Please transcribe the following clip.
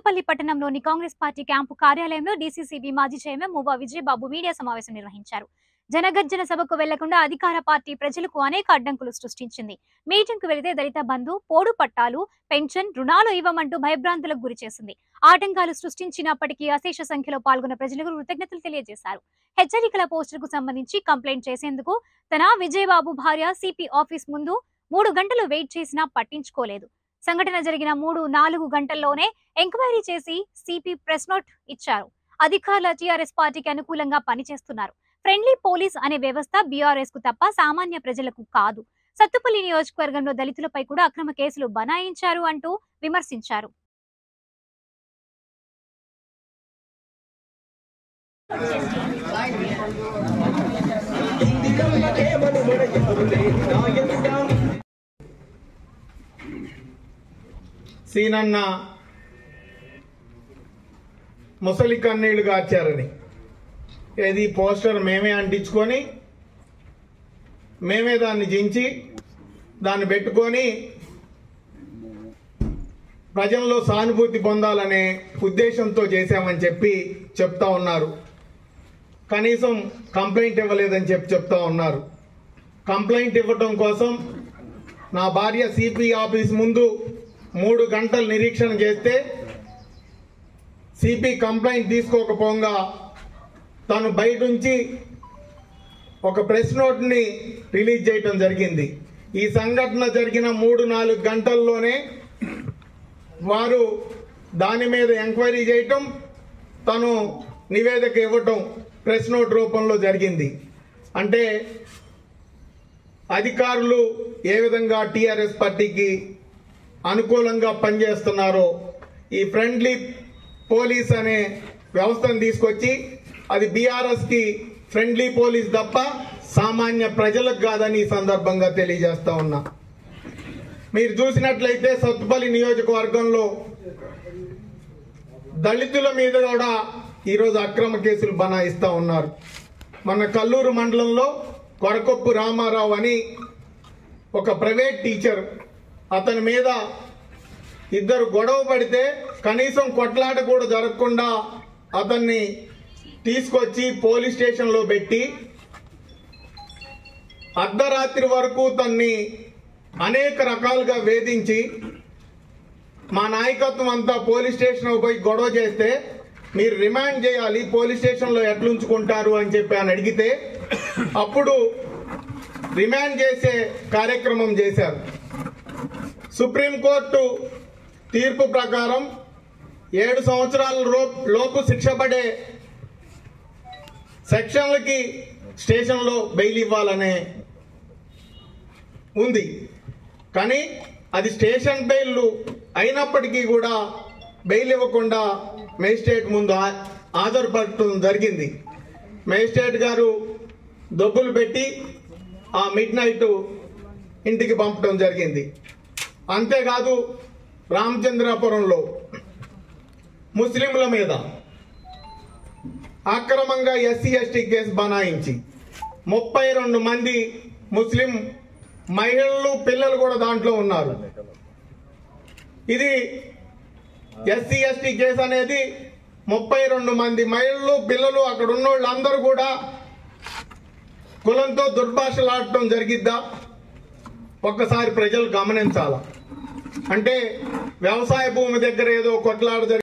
సత్తుపల్లి పట్టణంలోని Congress party camp కార్యాలయంలో DCCB మాజీ చైర్మన్ మువ్వా విజయబాబు మీడియా సమావేశం నిర్వహించారు జనగర్జన సభకు వెళ్లకుండా అధికార పార్టీ ప్రజలకు అనేక అడ్డంకులు సృష్టించింది మీటింగ్ కు వెళితే దళిత బంధు పోడు పట్టాలు పెన్షన్ రుణాలు ఇవ్వమంటూ భయభ్రాంతులకు గురి చేసింది ఆటంకాలు సృష్టించినప్పటికీ అశేష సంఖ్యలో పాల్గొన్న ప్రజలకు కృతజ్ఞతలు తెలియజేశారు హెచ్చరికల పోస్టులకు సంబంధించి కంప్లైంట్ చేసేందుకు తన విజయబాబు భార్య సిపి ఆఫీస్ ముందు మూడు గంటలు వెయిట్ చేసినా పట్టించుకోలేదు సంఘటన జరిగిన మూడు నాలుగు గంటల్లోనే ఎంక్వైరీ చేసి సిపి ప్రెస్ నోట్ ఇచ్చారు అధికారుల టీఆర్ఎస్ పార్టీకి అనుకూలంగా పనిచేస్తున్నారు ఫ్రెండ్లీ పోలీస్ అనే వ్యవస్థ బీఆర్ఎస్ కు తప్ప సామాన్య ప్రజలకు కాదు సత్తుపల్లి నియోజకవర్గంలో దళితులపై కూడా అక్రమ కేసులు బనాయించారు అంటూ విమర్శించారు సీనన్న ముసలి కన్నీళ్లు గార్చారని ఏది పోస్టర్ మేమే అంటించుకొని మేమే దాన్ని జించి దాన్ని పెట్టుకొని ప్రజల్లో సానుభూతి పొందాలనే ఉద్దేశంతో చేశామని చెప్పి చెప్తా ఉన్నారు కనీసం కంప్లైంట్ ఇవ్వలేదని చెప్పి చెప్తా ఉన్నారు కంప్లైంట్ ఇవ్వటం కోసం నా భార్య సిపి ఆఫీస్ ముందు మూడు గంటలు నిరీక్షణ చేస్తే సిపి కంప్లైంట్ తీసుకోకపోగా తను బయట నుంచి ఒక ప్రెస్ నోట్ని రిలీజ్ చేయటం జరిగింది ఈ సంఘటన జరిగిన మూడు నాలుగు గంటల్లోనే వారు దాని మీద ఎంక్వైరీ చేయటం తను నివేదిక ఇవ్వటం ప్రెస్ నోట్ రూపంలో జరిగింది అంటే అధికారులు ఏ విధంగా టిఆర్ఎస్ పార్టీకి అనుకూలంగా పనిచేస్తున్నారో ఈ ఫ్రెండ్లీ పోలీస్ అనే వ్యవస్థను తీసుకొచ్చి అది బీఆర్ఎస్ కి ఫ్రెండ్లీ పోలీస్ తప్ప సామాన్య ప్రజలకు కాదని ఈ సందర్భంగా తెలియజేస్తా ఉన్నా మీరు చూసినట్లయితే సత్తుపల్లి నియోజకవర్గంలో దళితుల మీద కూడా ఈరోజు అక్రమ కేసులు బనాయిస్తా ఉన్నారు మన కల్లూరు మండలంలో కొరకొప్పు రామారావు అని ఒక ప్రైవేట్ టీచర్ అతని మీద ఇద్దరు గొడవ పడితే కనీసం కొట్లాట కూడా జరగకుండా అతన్ని తీసుకొచ్చి పోలీస్ స్టేషన్లో పెట్టి అర్ధరాత్రి వరకు తన్ని అనేక రకాలుగా వేధించి మా నాయకత్వం అంతా పోలీస్ స్టేషన్ పోయి గొడవ చేస్తే మీరు రిమాండ్ చేయాలి పోలీస్ స్టేషన్లో ఎట్లుంచుకుంటారు అని చెప్పి అని అడిగితే అప్పుడు రిమాండ్ చేసే కార్యక్రమం చేశారు సుప్రీంకోర్టు తీర్పు ప్రకారం ఏడు సంవత్సరాల రో- లోపు శిక్ష పడే సెక్షన్లకి స్టేషన్లో బెయిల్ ఇవ్వాలనే ఉంది కానీ అది స్టేషన్ బెయిల్ అయినప్పటికీ కూడా బెయిల్ ఇవ్వకుండా మేజిస్ట్రేట్ ముందు హా- హాజరుపడటం జరిగింది మేజిస్ట్రేట్ గారు దొబ్బులు పెట్టి ఆ మిడ్ నైట్ ఇంటికి పంపడం జరిగింది అంతేకాదు రామచంద్రాపురంలో ముస్లింల మీద అక్రమంగా ఎస్సీ ఎస్టీ కేసు బనాయించి ముప్పై రెండు మంది ముస్లిం మహిళలు పిల్లలు కూడా దాంట్లో ఉన్నారు ఇది ఎస్సీ ఎస్టీ కేసు అనేది ముప్పై రెండు మంది మహిళలు పిల్లలు అక్కడ ఉన్న వాళ్ళందరూ కూడా కులంతో దుర్భాషలాడటం జరిగిద్దా ఒక్కసారి ప్రజలు గమనించాల అంటే వ్యవసాయ భూమి దగ్గర ఏదో కొట్లాడ జరిగి